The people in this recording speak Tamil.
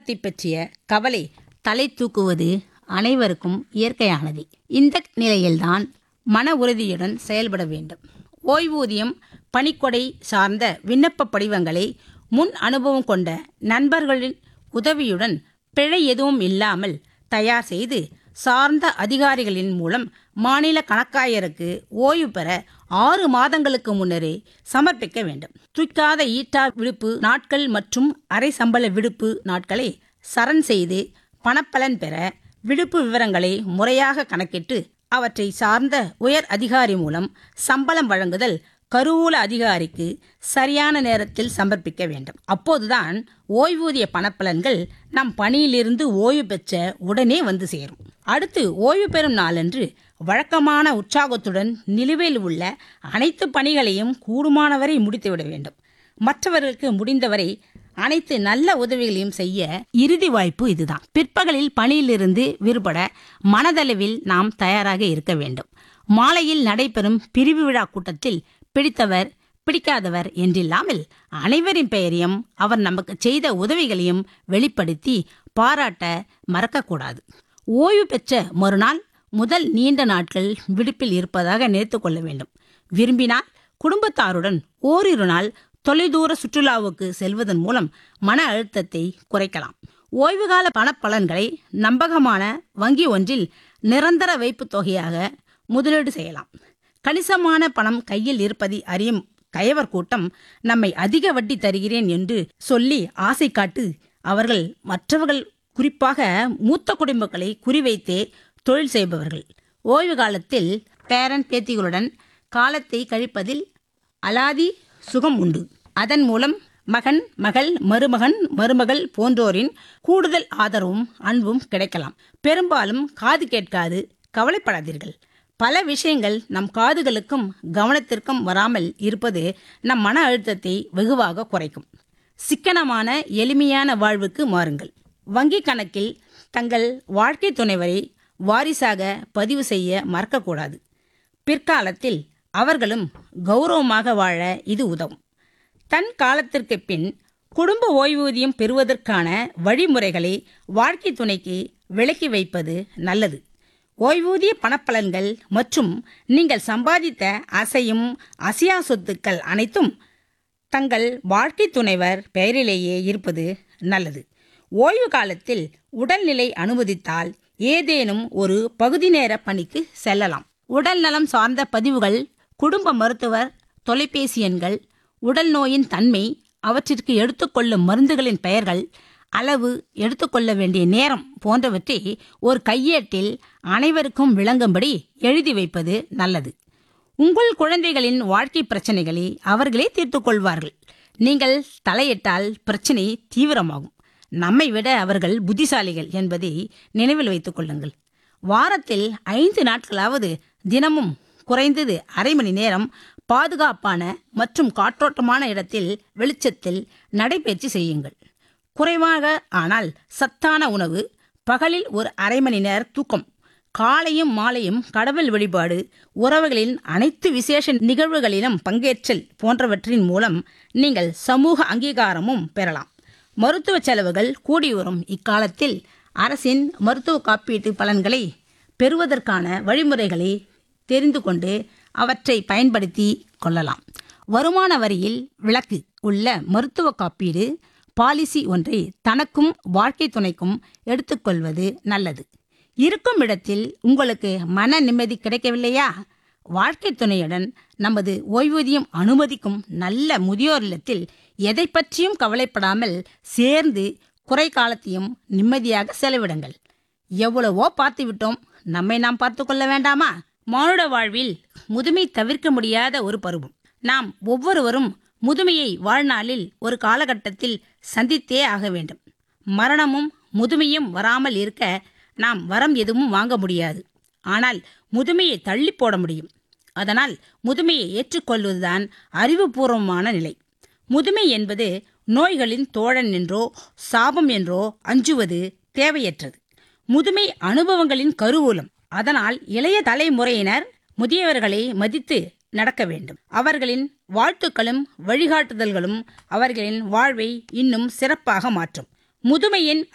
மரணத்தை பற்றிய கவலை தலை தூக்குவது அனைவருக்கும் இயற்கையானது இந்த நிலையில்தான் மன உறுதியுடன் செயல்பட வேண்டும் ஓய்வூதியம் பணிக்கொடை சார்ந்த விண்ணப்ப படிவங்களை முன் அனுபவம் கொண்ட நண்பர்களின் உதவியுடன் பிழை எதுவும் இல்லாமல் தயார் செய்து சார்ந்த அதிகாரிகளின் மூலம் மாநில கணக்காயருக்கு ஓய்வு பெற ஆறு மாதங்களுக்கு முன்னரே சமர்ப்பிக்க வேண்டும் துய்க்காத ஈட்டா விடுப்பு நாட்கள் மற்றும் அரை சம்பள விடுப்பு நாட்களை சரண் செய்து பணப்பலன் பெற விடுப்பு விவரங்களை முறையாக கணக்கிட்டு அவற்றை சார்ந்த உயர் அதிகாரி மூலம் சம்பளம் வழங்குதல் கருவூல அதிகாரிக்கு சரியான நேரத்தில் சமர்ப்பிக்க வேண்டும் அப்போதுதான் ஓய்வூதிய பணப்பலன்கள் நம் பணியிலிருந்து ஓய்வு பெற்ற உடனே வந்து சேரும் அடுத்து ஓய்வு பெறும் நாளன்று வழக்கமான உற்சாகத்துடன் நிலுவையில் உள்ள அனைத்து பணிகளையும் கூடுமானவரை முடித்துவிட வேண்டும் மற்றவர்களுக்கு முடிந்தவரை அனைத்து நல்ல உதவிகளையும் செய்ய இறுதி வாய்ப்பு இதுதான் பிற்பகலில் பணியிலிருந்து விடுபட மனதளவில் நாம் தயாராக இருக்க வேண்டும் மாலையில் நடைபெறும் பிரிவு விழா கூட்டத்தில் பிடித்தவர் பிடிக்காதவர் என்றில்லாமல் அனைவரின் பெயரையும் அவர் நமக்கு செய்த உதவிகளையும் வெளிப்படுத்தி பாராட்ட மறக்கக்கூடாது ஓய்வு பெற்ற மறுநாள் முதல் நீண்ட நாட்கள் விடுப்பில் இருப்பதாக நினைத்து கொள்ள வேண்டும் விரும்பினால் குடும்பத்தாருடன் ஓரிரு நாள் தொலைதூர சுற்றுலாவுக்கு செல்வதன் மூலம் மன அழுத்தத்தை குறைக்கலாம் ஓய்வுகால பணப்பலன்களை நம்பகமான வங்கி ஒன்றில் நிரந்தர வைப்புத் தொகையாக முதலீடு செய்யலாம் கணிசமான பணம் கையில் இருப்பதை அறியும் கயவர் கூட்டம் நம்மை அதிக வட்டி தருகிறேன் என்று சொல்லி ஆசை காட்டு அவர்கள் மற்றவர்கள் குறிப்பாக மூத்த குடும்பங்களை குறிவைத்தே தொழில் செய்பவர்கள் ஓய்வு காலத்தில் பேரன் பேத்திகளுடன் காலத்தை கழிப்பதில் அலாதி சுகம் உண்டு அதன் மூலம் மகன் மகள் மருமகன் மருமகள் போன்றோரின் கூடுதல் ஆதரவும் அன்பும் கிடைக்கலாம் பெரும்பாலும் காது கேட்காது கவலைப்படாதீர்கள் பல விஷயங்கள் நம் காதுகளுக்கும் கவனத்திற்கும் வராமல் இருப்பது நம் மன அழுத்தத்தை வெகுவாக குறைக்கும் சிக்கனமான எளிமையான வாழ்வுக்கு மாறுங்கள் வங்கி கணக்கில் தங்கள் வாழ்க்கை துணைவரை வாரிசாக பதிவு செய்ய மறக்கக்கூடாது பிற்காலத்தில் அவர்களும் கௌரவமாக வாழ இது உதவும் தன் காலத்திற்கு பின் குடும்ப ஓய்வூதியம் பெறுவதற்கான வழிமுறைகளை வாழ்க்கை துணைக்கு விலக்கி வைப்பது நல்லது ஓய்வூதிய பணப்பலன்கள் மற்றும் நீங்கள் சம்பாதித்த அசையும் அசையா சொத்துக்கள் அனைத்தும் தங்கள் வாழ்க்கை துணைவர் பெயரிலேயே இருப்பது நல்லது ஓய்வு காலத்தில் உடல்நிலை அனுமதித்தால் ஏதேனும் ஒரு பகுதி நேர பணிக்கு செல்லலாம் உடல் நலம் சார்ந்த பதிவுகள் குடும்ப மருத்துவர் தொலைபேசி எண்கள் உடல் நோயின் தன்மை அவற்றிற்கு எடுத்துக்கொள்ளும் மருந்துகளின் பெயர்கள் அளவு எடுத்துக்கொள்ள வேண்டிய நேரம் போன்றவற்றை ஒரு கையேட்டில் அனைவருக்கும் விளங்கும்படி எழுதி வைப்பது நல்லது உங்கள் குழந்தைகளின் வாழ்க்கை பிரச்சனைகளை அவர்களே தீர்த்து கொள்வார்கள் நீங்கள் தலையிட்டால் பிரச்சனை தீவிரமாகும் நம்மை விட அவர்கள் புத்திசாலிகள் என்பதை நினைவில் வைத்துக் கொள்ளுங்கள் வாரத்தில் ஐந்து நாட்களாவது தினமும் குறைந்தது அரை மணி நேரம் பாதுகாப்பான மற்றும் காற்றோட்டமான இடத்தில் வெளிச்சத்தில் நடைபயிற்சி செய்யுங்கள் குறைவாக ஆனால் சத்தான உணவு பகலில் ஒரு அரை மணி நேர தூக்கம் காலையும் மாலையும் கடவுள் வழிபாடு உறவுகளின் அனைத்து விசேஷ நிகழ்வுகளிலும் பங்கேற்றல் போன்றவற்றின் மூலம் நீங்கள் சமூக அங்கீகாரமும் பெறலாம் மருத்துவ செலவுகள் கூடி வரும் இக்காலத்தில் அரசின் மருத்துவ காப்பீட்டு பலன்களை பெறுவதற்கான வழிமுறைகளை தெரிந்து கொண்டு அவற்றை பயன்படுத்தி கொள்ளலாம் வருமான வரியில் விலக்கு உள்ள மருத்துவ காப்பீடு பாலிசி ஒன்றை தனக்கும் வாழ்க்கை துணைக்கும் எடுத்துக்கொள்வது நல்லது இருக்கும் இடத்தில் உங்களுக்கு மன நிம்மதி கிடைக்கவில்லையா வாழ்க்கை துணையுடன் நமது ஓய்வூதியம் அனுமதிக்கும் நல்ல முதியோர் இல்லத்தில் எதை பற்றியும் கவலைப்படாமல் சேர்ந்து குறை காலத்தையும் நிம்மதியாக செலவிடுங்கள் எவ்வளவோ பார்த்து விட்டோம் நம்மை நாம் பார்த்து கொள்ள வேண்டாமா மானுட வாழ்வில் முதுமை தவிர்க்க முடியாத ஒரு பருவம் நாம் ஒவ்வொருவரும் முதுமையை வாழ்நாளில் ஒரு காலகட்டத்தில் சந்தித்தே ஆக வேண்டும் மரணமும் முதுமையும் வராமல் இருக்க நாம் வரம் எதுவும் வாங்க முடியாது ஆனால் முதுமையை தள்ளி போட முடியும் அதனால் முதுமையை ஏற்றுக்கொள்வதுதான் அறிவுபூர்வமான நிலை முதுமை என்பது நோய்களின் தோழன் என்றோ சாபம் என்றோ அஞ்சுவது தேவையற்றது முதுமை அனுபவங்களின் கருவூலம் அதனால் இளைய தலைமுறையினர் முதியவர்களை மதித்து நடக்க வேண்டும் அவர்களின் வாழ்த்துக்களும் வழிகாட்டுதல்களும் அவர்களின் வாழ்வை இன்னும் சிறப்பாக மாற்றும் முதுமையின்